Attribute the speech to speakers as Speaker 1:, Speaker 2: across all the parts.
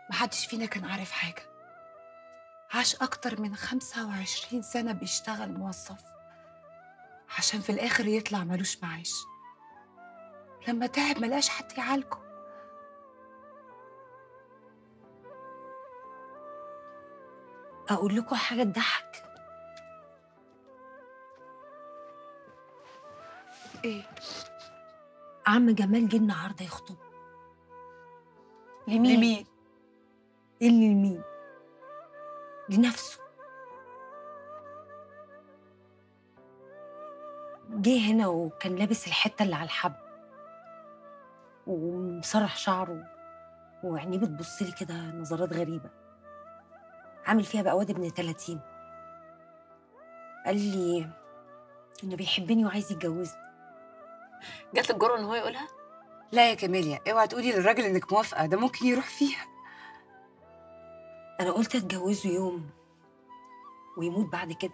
Speaker 1: محدش فينا كان عارف حاجة عاش أكتر من 25 سنة بيشتغل موظف عشان في الآخر يطلع ملوش معاش لما تعب ملقاش حد يعالجه
Speaker 2: اقول لكم حاجه تضحك
Speaker 1: إيه؟
Speaker 2: عم جمال جه النهارده يخطب
Speaker 1: لمين؟ لمين؟
Speaker 2: ايه اللي لمين لنفسه جه هنا وكان لابس الحته اللي على الحب ومسرح شعره وعينيه بتبص لي كده نظرات غريبه عامل فيها بقى واد ابن 30 قال لي انه بيحبني وعايز يتجوزني
Speaker 3: جات لك جرأة ان هو يقولها
Speaker 1: لا يا كاميليا اوعي تقولي للراجل انك موافقة ده ممكن يروح فيها
Speaker 2: انا قلت اتجوزه يوم ويموت بعد كده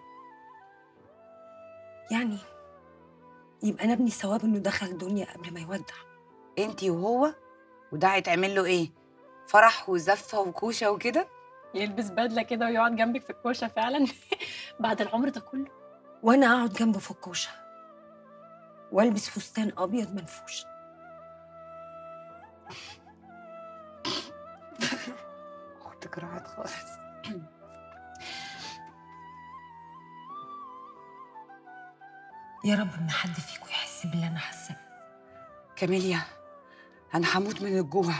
Speaker 2: يعني يبقى نبني ثواب انه دخل الدنيا قبل ما يودع
Speaker 1: انتي وهو وده هيتعمل له ايه؟ فرح وزفة وكوشة وكده؟
Speaker 3: يلبس بدله كده ويقعد جنبك في الكوشه فعلا بعد العمر ده كله
Speaker 2: وانا اقعد جنبه في الكوشه والبس فستان ابيض منفوش
Speaker 1: اختك راحت خالص
Speaker 2: يا رب ما حد فيكم يحس باللي انا حاساه
Speaker 1: كاميليا انا هموت من الجوع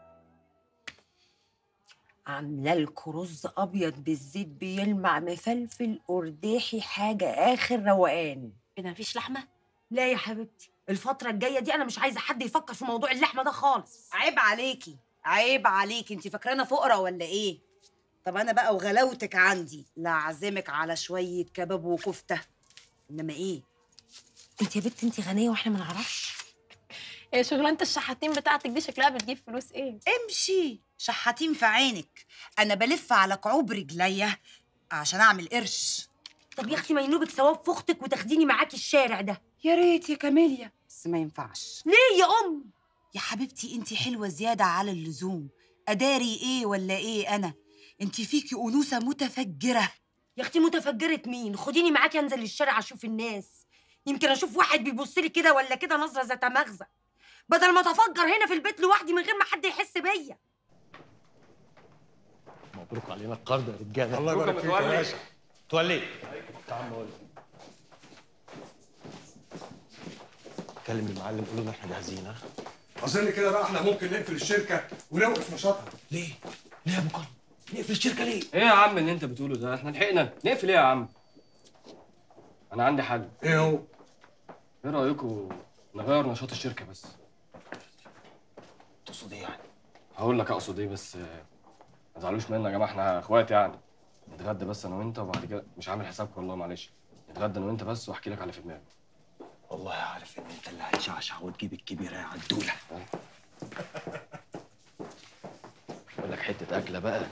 Speaker 2: عامله لكم رز ابيض بالزيت بيلمع مفلفل قرداحي حاجه اخر روقان
Speaker 3: ايه ده مفيش لحمه
Speaker 2: لا يا حبيبتي الفتره الجايه دي انا مش عايزه حد يفكر في موضوع اللحمه ده خالص
Speaker 1: عيب عليكي عيب عليكي انت فاكرانا فقرا ولا ايه طب انا بقى وغلاوتك عندي لا اعزمك على شويه كباب وكفته انما ايه
Speaker 2: انت يا بنت انت غنيه واحنا ما نعرفش
Speaker 3: ايه شغلانه الشحاتين بتاعتك دي شكلها بتجيب فلوس ايه
Speaker 1: امشي شحاتين في عينك انا بلف على كعوب رجليا عشان اعمل قرش
Speaker 2: طب يا اختي ما ينوبك ثواب في اختك وتاخديني معاكي الشارع ده
Speaker 1: يا ريت يا كاميليا بس ما ينفعش
Speaker 2: ليه يا ام
Speaker 1: يا حبيبتي انت حلوه زياده على اللزوم اداري ايه ولا ايه انا انت فيكي انوثه متفجره
Speaker 2: يا اختي متفجره مين خديني معاكي انزل الشارع اشوف الناس يمكن اشوف واحد بيبص لي كده ولا كده نظره ذات مغزى بدل ما اتفجر هنا في البيت لوحدي من غير ما حد يحس بيا
Speaker 4: مبروك علينا القرض يا رجاله
Speaker 5: الله يبارك فيك يا باشا
Speaker 4: تولي تعال نقول كلم المعلم قول له احنا جاهزين ها
Speaker 5: اظن كده بقى احنا ممكن نقفل الشركه ونوقف نشاطها
Speaker 4: ليه؟ ليه يا ابو كرم؟ نقفل الشركه ليه؟
Speaker 6: ايه يا عم اللي انت بتقوله ده احنا لحقنا نقفل ايه يا عم انا عندي حل
Speaker 5: ايه هو
Speaker 6: ايه رايكم نغير نشاط الشركه بس
Speaker 4: تقصد ايه يعني؟
Speaker 6: هقول لك اقصد ايه بس آه، ما تزعلوش مني يا جماعه احنا اخوات يعني نتغدى بس انا وانت وبعد كده مش عامل حسابك والله معلش نتغدى انا وانت بس واحكي لك على اللي في دماغي
Speaker 4: والله عارف ان انت اللي هتشعشع وتجيب الكبيره يا عدوله اقول لك حته اكله بقى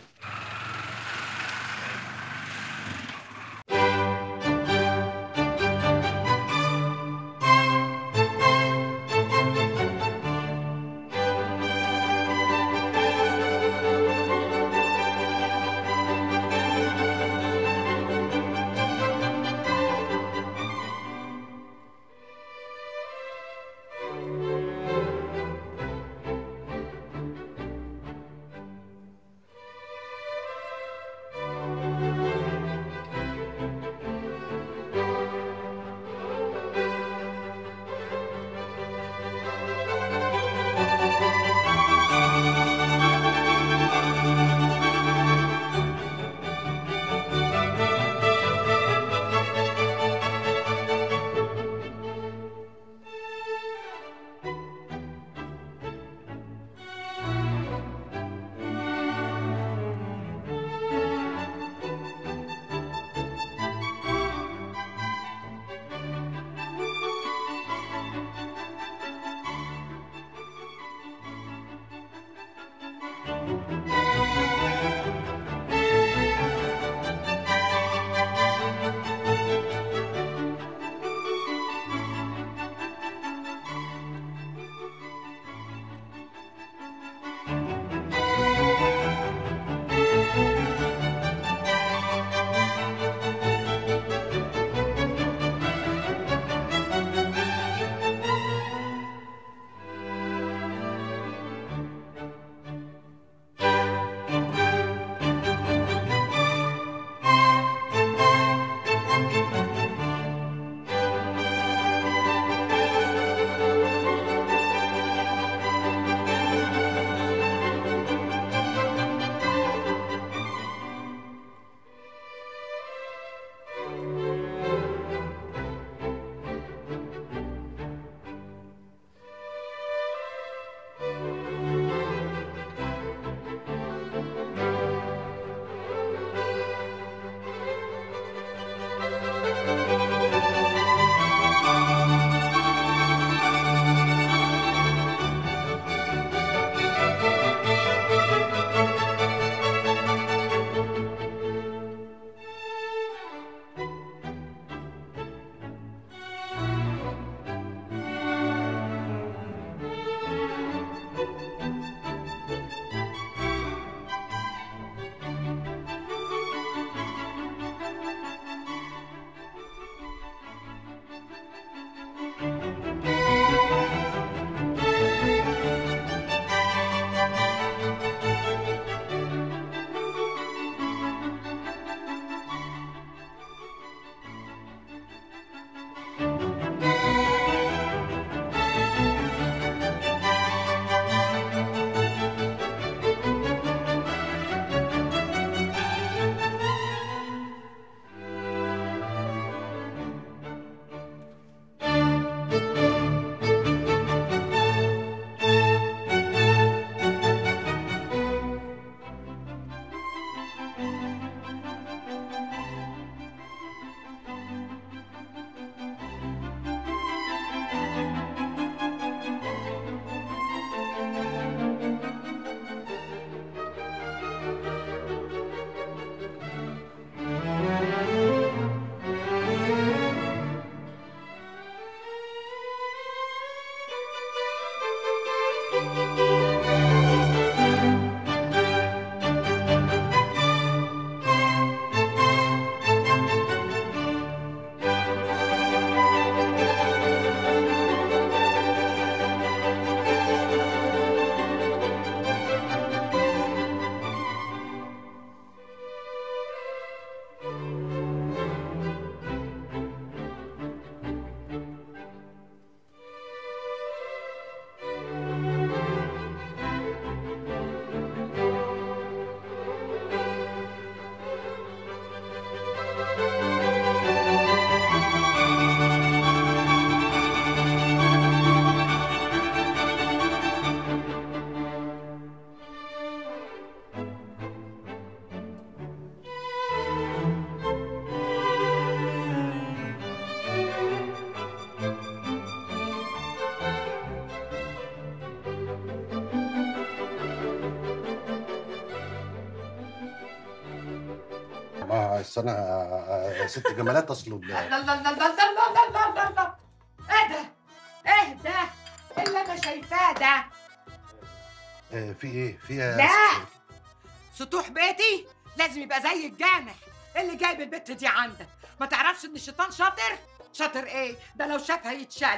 Speaker 7: ما أصل انا آه، ست جمالات اصله
Speaker 1: لا لا لا لا لا لا لا لا لا ايه ده؟ ايه ده؟ إيه اللي انا شايفاه ده؟
Speaker 7: آه، في ايه في ايه يا
Speaker 1: لا.
Speaker 7: ست؟
Speaker 1: سطوح بيتي لازم يبقى زي الجامع إيه اللي جايب البت دي عندك ما تعرفش ان الشيطان شاطر شاطر ايه ده لو شافها يتشل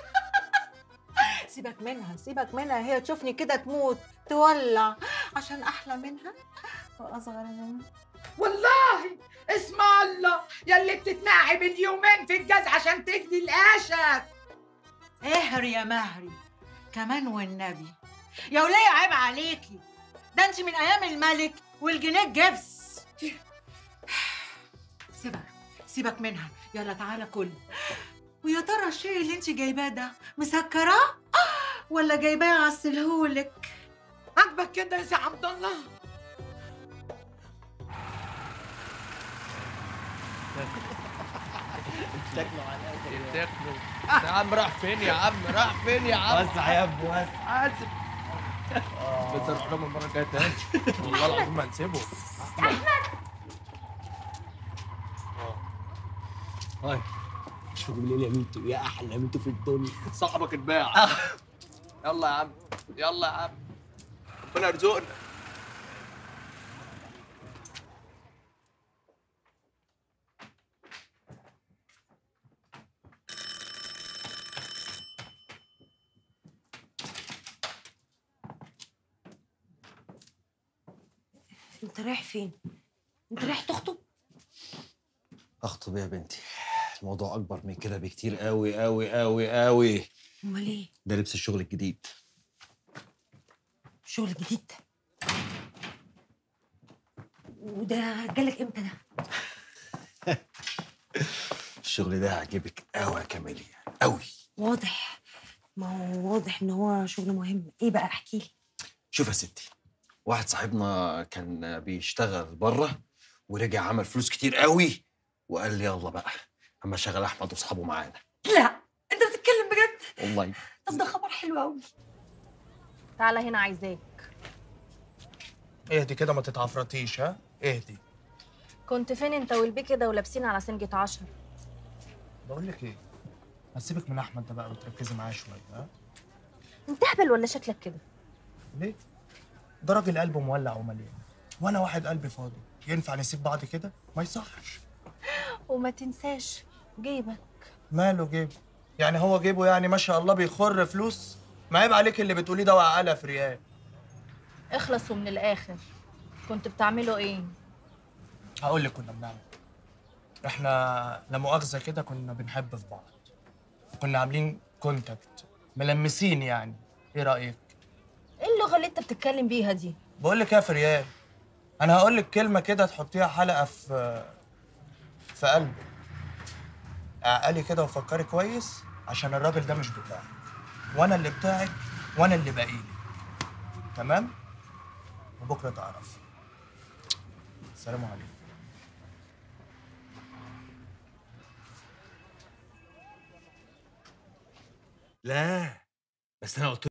Speaker 8: سيبك منها سيبك منها هي تشوفني كده تموت تولع عشان احلى منها واصغر منها
Speaker 1: والله اسم الله يلي بتتنعب اليومين في الجاز عشان تجدي القشب
Speaker 8: اهري يا مهري كمان والنبي يا ولية عيب عليكي ده انت من ايام الملك والجنيه جبس سيبك سيبك منها يلا تعالى كل ويا ترى الشيء اللي انت جايباه ده مسكراه ولا جايباه عسلهولك
Speaker 1: عاجبك كده يا سي عبد الله
Speaker 9: يا عم راح فين يا عم راح فين يا عم
Speaker 4: وسع يا ابني وسع
Speaker 9: اسف بتروح لهم المره الجايه تاني والله العظيم ما هنسيبه
Speaker 4: هاي شوفوا منين يا ميتو يا احلى ميتو في الدنيا
Speaker 9: صاحبك اتباع يلا يا عم يلا يا عم ربنا يرزقنا
Speaker 2: انت رايح فين انت رايح تخطب
Speaker 4: اخطب يا بنتي الموضوع اكبر من كده بكتير قوي قوي قوي قوي
Speaker 2: امال ايه
Speaker 4: ده لبس الشغل الجديد
Speaker 2: شغل جديد وده جالك امتى ده
Speaker 4: الشغل ده هيعجبك قوي يا كاميليا قوي
Speaker 2: واضح ما هو واضح ان هو شغل مهم ايه بقى احكي لي
Speaker 4: شوف يا ستي واحد صاحبنا كان بيشتغل بره ورجع عمل فلوس كتير قوي وقال لي يلا بقى اما شغل احمد واصحابه معانا
Speaker 2: لا انت بتتكلم بجد
Speaker 4: والله
Speaker 2: طب ده خبر حلو قوي
Speaker 3: تعالى هنا عايزاك
Speaker 9: اهدي كده ما تتعفرطيش ها اهدي
Speaker 3: كنت فين انت والبي كده ولابسين على سنجة عشر
Speaker 9: بقول لك ايه هسيبك من احمد ده بقى وتركزي معاه شويه ها
Speaker 3: انت اهبل ولا شكلك كده
Speaker 9: ليه ده راجل قلبه مولع ومليان وانا واحد قلبي فاضي ينفع نسيب بعض كده ما يصحش
Speaker 3: وما تنساش جيبك
Speaker 9: ماله جيبه يعني هو جيبه يعني ما شاء الله بيخر فلوس ما عيب عليك اللي بتقوليه ده وعقلها في ريال
Speaker 3: اخلصوا من الاخر كنت بتعملوا ايه
Speaker 9: هقول لك كنا بنعمل إيه. احنا لا مؤاخذه كده كنا بنحب في بعض كنا عاملين كونتاكت ملمسين يعني ايه رايك
Speaker 3: ايه اللغة اللي انت بتتكلم بيها دي
Speaker 9: بقول لك ايه يا فريال انا هقول لك كلمه كده تحطيها حلقه في في قلبك اعقلي كده وفكري كويس عشان الراجل ده مش بتاعك وانا اللي بتاعك وانا اللي باقيلك تمام وبكره تعرفي السلام عليكم
Speaker 4: لا بس انا قلت